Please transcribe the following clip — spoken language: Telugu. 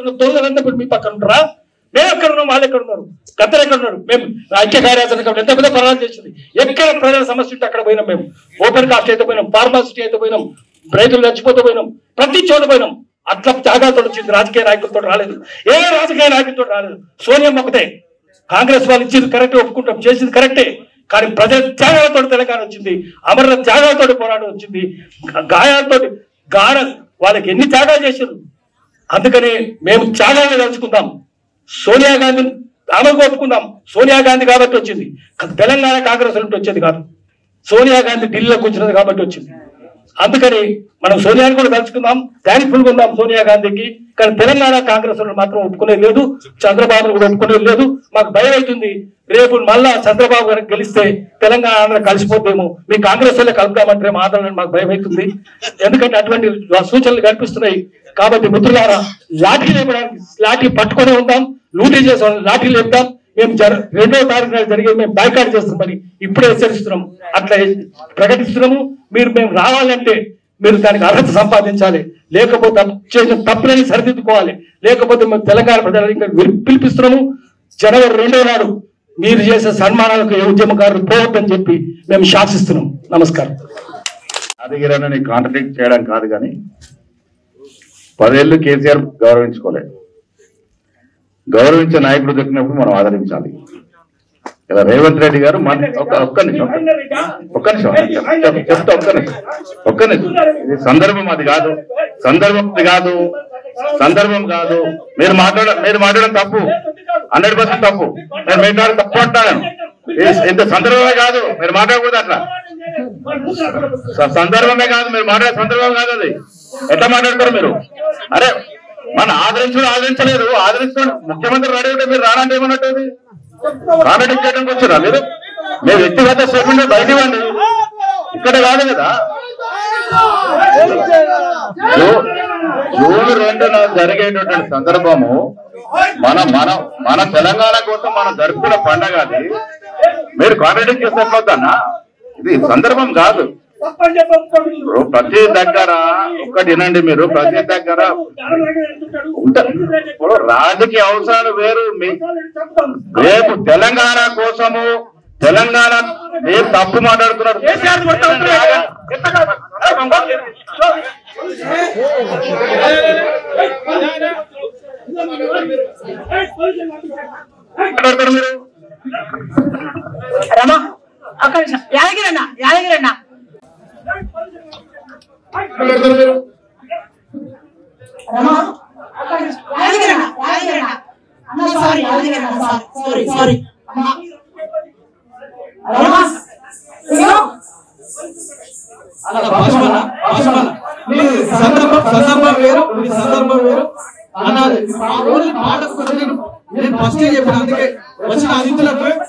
ఉన్న దొంగలంతా ఇప్పుడు మీ పక్కన ఉంటారా మేము ఎక్కడ ఉన్నాం వాళ్ళు ఎక్కడ ఉన్నారు గద్దరు ఎక్కడ ఉన్నారు మేము ఐక్య కార్యాచరణ కమిటీ ఎంత పెద్ద పరాలు చేసింది ఎక్కడ ప్రజల సమస్య ఉంటే అక్కడ పోయినాం మేము ఓపెన్ కాస్ట్ అయితే పోయినాం ఫార్మాసిటీ అయితే పోయినాం రైతులు చచ్చిపోతే పోయినాం ప్రతి చోట పోయినాం అట్లా త్యాగాలతో వచ్చింది రాజకీయ నాయకులతో రాలేదు ఏ రాజకీయ నాయకులతో రాలేదు సోనియా ఒకటే కాంగ్రెస్ వాళ్ళు ఇచ్చింది కరెక్ట్ ఒప్పుకుంటాం చేసింది కరెక్టే కానీ ప్రజల త్యాగాలతో తెలంగాణ వచ్చింది అమరుల త్యాగాలతో పోరాటం వచ్చింది గాయాలతో గాన వాళ్ళకి ఎన్ని త్యాగాలు చేశారు అందుకని మేము త్యాగాలను తలుచుకుందాం సోనియా గాంధీని ఆమెకు ఒప్పుకుందాం సోనియా గాంధీ కాబట్టి వచ్చింది తెలంగాణ కాంగ్రెస్ నుండి వచ్చేది కాదు సోనియా గాంధీ ఢిల్లీలోకి వచ్చినది కాబట్టి వచ్చింది అందుకని మనం సోనియాని కూడా తలుచుకుందాం థ్యాంక్ఫుల్ గా ఉందాం సోనియా గాంధీకి కానీ తెలంగాణ కాంగ్రెస్ వాళ్ళు మాత్రం ఒప్పుకునేది లేదు చంద్రబాబు కూడా ఒప్పుకునేది లేదు మాకు భయం అవుతుంది రేపు మళ్ళా చంద్రబాబు గారికి గెలిస్తే తెలంగాణ ఆంధ్ర కలిసిపోతేమో మీ కాంగ్రెస్ వాళ్ళే కలుపుదామంటే మాత్రం మాకు భయం అవుతుంది ఎందుకంటే అటువంటి సూచనలు కనిపిస్తున్నాయి కాబట్టి మిత్రులారా లాఠీ లేపడానికి లాఠీ పట్టుకొని ఉందాం లూటీ చేసే లాఠీ లేపుదాం మేము జర రెండో తారీఖు నాడు జరిగేది మేము బాయ్కాట్ చేస్తామని ఇప్పుడే హెచ్చరిస్తున్నాం అట్లా ప్రకటిస్తున్నాము మీరు మేము రావాలంటే మీరు దానికి అర్హత సంపాదించాలి లేకపోతే తప్పు చేసిన తప్పులని సరిదిద్దుకోవాలి లేకపోతే మేము తెలంగాణ ప్రజలకు ఇంకా విల్- పిలిపిస్తున్నాము జనవరి రెండో నాడు మీరు చేసే సన్మానాలకు ఏ ఉద్యమకారులు పోవద్దని చెప్పి మేము శాసిస్తున్నాం నమస్కారం యాదగిరిని కాంట్రడిక్ట్ చేయడం కాదు కానీ పదేళ్ళు కేసీఆర్ గౌరవించుకోలేదు గౌరవించే నాయకుడు దొరికినప్పుడు మనం ఆదరించాలి ఇలా రేవంత్ రెడ్డి గారు మన ఒక ఒక్క నిమిషం ఒక్క- ఒక్క నిమిషం చెప్- చెప్- చెప్తా ఒక్క నిమిషం ఒక్క నిమిషం ఇది సందర్భం అది కాదు సందర్భం అది కాదు సందర్భం కాదు మీరు మాట్లాడ మీరు మాట్లాడడం తప్పు హండ్రెడ్ పర్సెంట్ తప్పు నేను మాట్లాడడం తప్పు అంటాను ఇది- ఇంత సందర్భమే కాదు మీరు మాట్లాడకూడదు అట్లా స- సందర్భమే కాదు మీరు మాట్లాడే సందర్భం కాదు అది ఎట్లా మాట్లాడతారు మీరు అరే మన ఆదరించడం ఆదరించలేదు ఆదరించడం ముఖ్యమంత్రి రెడీ ఉంటే మీరు రానంటే ఏమన్నట్టు అది కాంట్రాక్ట్ చేయడానికి వచ్చారా మీరు మీ వ్యక్తిగత స్టేట్మెంట్ బయట ఇవ్వండి ఇక్కడ కాదు కదా జూ- జూన్ రెండున జరిగేటటువంటి సందర్భము మన మన మన తెలంగాణ కోసం మనం జరుపుకున్న పండగ అది మీరు కాంట్రాక్ట్ చేసేట్లొద్దన్నా ఇది సందర్భం కాదు ఇప్పుడు ప్రతి దగ్గర ఒక్కటి వినండి మీరు ప్రతి దగ్గర ఉంట- ఇప్పుడు రాజకీయ అవసరాలు వేరు మీ రేపు తెలంగాణ కోసము తెలంగాణ మీరు తప్పు మాట్లాడుతున్నారు మాట్లాడతారు మీరు రమా ఒక్క నిమిషం యాదగిరన్న యాదగిరన్న మాట్లాడతారు మీరు రమా ఒక్క నిమిషం యాదగిరన్న యాదగిరన్న అన్న సారీ యాదగిరన్న సారీ సారీ సారీ అమ్మా రమా ఇదిగో అలా భాషమన్న భాషమన్న మీ సందర్భం సందర్భం వేరు మీ సందర్భం వేరు అన్నది ఆ రోజు పాటకు కొంచెం నేను ఫస్ట్ చెప్పిన అందుకే వచ్చిన అతిథులకు